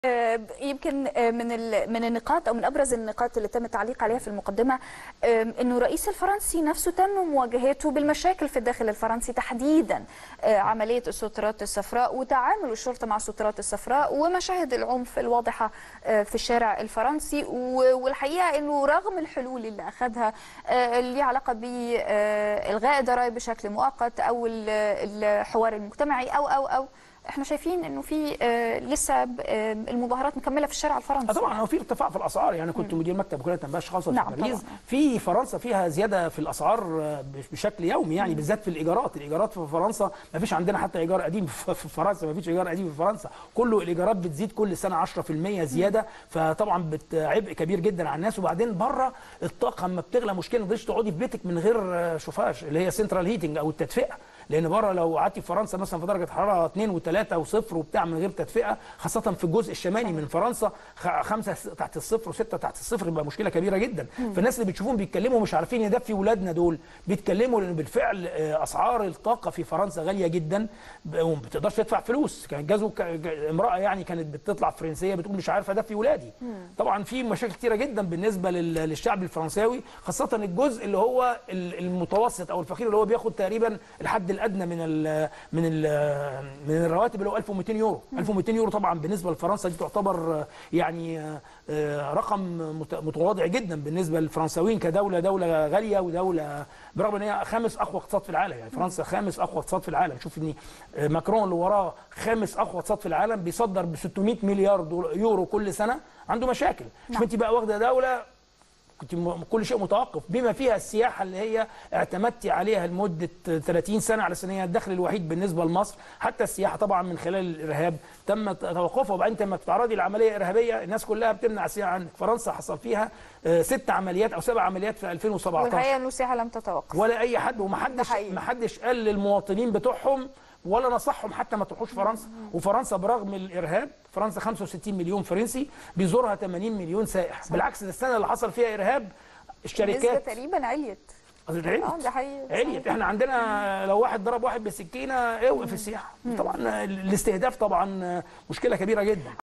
آه، يمكن آه، من ال- من النقاط او من ابرز النقاط اللي تم التعليق عليها في المقدمه آه، انه الرئيس الفرنسي نفسه تم مواجهته بالمشاكل في الداخل الفرنسي تحديدا آه، عمليه السترات الصفراء وتعامل الشرطه مع السترات الصفراء ومشاهد العنف الواضحه آه، في الشارع الفرنسي و- والحقيقه انه رغم الحلول اللي اخذها آه، اللي ليها علاقه بالغاء الضرائب بشكل مؤقت او ال- الحوار المجتمعي او او او احنا شايفين انه في آه، لسه ب- آه، المظاهرات مكمله في الشارع الفرنسي آه طبعا هو في ارتفاع في الاسعار يعني كنت مدير مكتب وكاله انباء خاصه نعم في باريس طبعاً. في فرنسا فيها زياده في الاسعار آه، بشكل يومي يعني بالذات في الايجارات الايجارات في فرنسا ما فيش عندنا حتى ايجار قديم في في فرنسا ما فيش ايجار قديم في فرنسا كله الايجارات بتزيد كل سنه 10% زياده فطبعا بت- عبء كبير جدا على الناس وبعدين بره الطاقه اما بتغلى مشكله ما تقدريش تقعدي في بيتك من غير آه، شوفاج اللي هي سنترال هيتنج او التدفئه لان بره لو قعدتي في فرنسا مثلا في درجه حراره 2 و3 و0 وبتاع من غير تدفئه خاصه في الجزء الشمالي من فرنسا خ- خمسه س- تحت الصفر وسته تحت الصفر يبقى مشكله كبيره جدا فالناس اللي بتشوفهم بيتكلموا مش عارفين يدفي ولادنا دول بيتكلموا لان بالفعل آه، اسعار الطاقه في فرنسا غاليه جدا ب- وما بتقدرش تدفع فلوس كان جازوا ك- ج- امراه يعني كانت بتطلع فرنسيه بتقول مش عارفه ادفي ولادي طبعا في مشاكل كتيره جدا بالنسبه لل- للشعب الفرنساوي خاصه الجزء اللي هو ال- المتوسط او الفقير اللي هو بياخد تقريبا الحد الادنى من ال من ال من الرواتب اللي هو 1200 يورو 1200 يورو طبعا بالنسبه لفرنسا دي تعتبر آه، يعني آه، آه، رقم مت- متواضع جدا بالنسبه للفرنساويين كدوله دوله غاليه ودوله برغم ان هي خامس اقوى اقتصاد في العالم يعني فرنسا خامس اقوى اقتصاد في العالم شوف ان آه، ماكرون اللي وراه خامس اقوى اقتصاد في العالم بيصدر ب 600 مليار دول- يورو كل سنه عنده مشاكل شوف انت بقى واخده دوله كنت م- كل شيء متوقف بما فيها السياحه اللي هي اعتمدتي عليها لمده 30 سنه على ان هي الدخل الوحيد بالنسبه لمصر حتى السياحه طبعا من خلال الارهاب تم توقفها وبعدين انت لما بتتعرضي لعمليه ارهابيه الناس كلها بتمنع السياحه عنك فرنسا حصل فيها آه، ست عمليات او سبع عمليات في 2017 والحقيقه انه السياحه لم تتوقف ولا اي حد ده ومحدش حقيقي. محدش قال للمواطنين بتوعهم ولا نصحهم حتى ما تروحوش فرنسا وفرنسا برغم الارهاب فرنسا 65 مليون فرنسي بيزورها 80 مليون سائح بالعكس ده السنه اللي حصل فيها ارهاب النسبه الشركات تقريبا عليت عليت اه ده حقيقي عليت احنا عندنا لو واحد ضرب واحد بالسكينه اوقف السياحه طبعا الاستهداف طبعا مشكله كبيره جدا